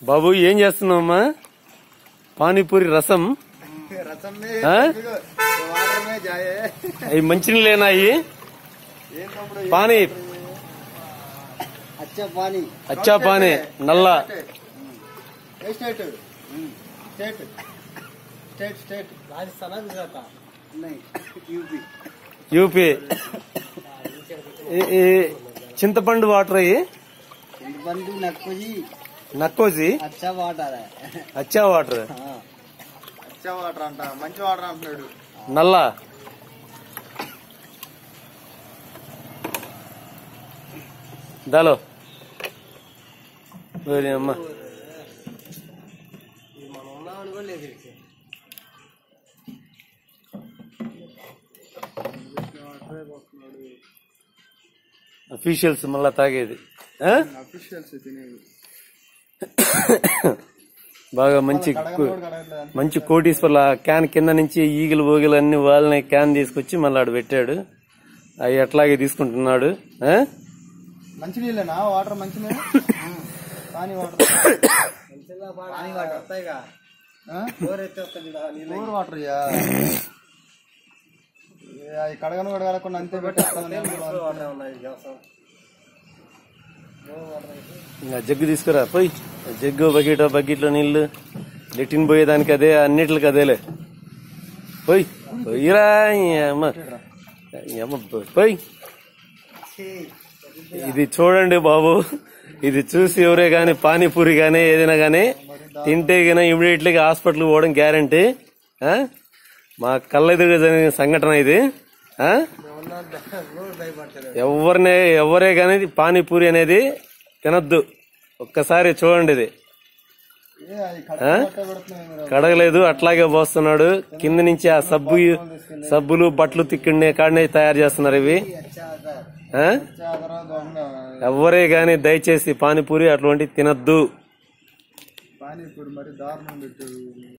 బాబు ఏం చేస్తున్నావమ్మా పానీపూరి రసం रसम में हाँ? वाटर में जाए అవి మంచినీళ్ళేనా అవి ఏం తమ్ముడు పానీ अच्छा पानी అచ్చా పానీ నల్ల state state state state Rajasthan Gujarat नहीं यूपी యూపీ ఈ- ఈ చింతపండు వాటర్ అయ్యి बंधु नक्को जी నక్కోజీ अच्छा वाटर है అచ్చా వాటర్ अच्छा वाटर అంట మంచి వాటర్ అంటున్నాడు నల్ల దాలో ఓరి అమ్మ మనం ఉన్నామని కూడా లేదు అఫీషియల్స్ మళ్ళా తాగేది ఆ? అఫీషియల్స్ తినేది బాగా మంచి కో- మంచి కోటీశ్వర్ల క్యాన్ కింద నుంచి ఈగలు ఓగిలు అన్ని వాళ్ళని క్యాన్ తీసుకొచ్చి మళ్ళీ ఆడు పెట్టాడు అవి ఎట్లాగే తీసుకుంటున్నాడు ఆ? మంచి నీళ్ళేనా వాటర్ మంచి నీళ్ళు పానీ వాటర్ పానీ వాటర్ వస్తాయిగా బోర్ వాటర్ యా ఏ, అవి కడగను కూడా కడగకుండా అంతే పెట్టేస్తామని ఇంకా జగ్గు తీసుకురా పోయి జగ్గు బకెట్ బకెట్లో నీళ్లు లెట్టిన్ పోయేదానికి అదే అన్నిటికి అదేలే పోయి పోయిరా ఈ అమ్మ ఈ అమ్మ పోయి ఇది చూడండి బాబు ఇది చూసి ఎవరే గాని పానీపూరి గానీ ఏదైనా గానీ తింటే గానీ ఇమీడియట్లీ హాస్పిటల్ పోవడం గ్యారంటీ మా కళ్ళెదురుగా జరిగిన సంఘటన ఇది ఆ? ఎవరినే ఎవరే గానీ పానీపూరి అనేది తినద్దు ఒక్కసారి చూడండి ఇది ఏ, అవి కడగ పెడుతున్నాయి మీరు. కడగలేదు అట్లాగే పోస్తున్నాడు కింద నుంచి ఆ సబ్బు సబ్బులు బట్టలు తిక్కిండే కాడనే తయారు చేస్తున్నారు ఇవి ఆ? వచ్చే ఆ తర్వాత దోహంగా ఎవరే గాని దయచేసి పానీపూరి అటువంటి తినద్దు పానీ ఇప్పుడు మరి దారుణం పెట్టారు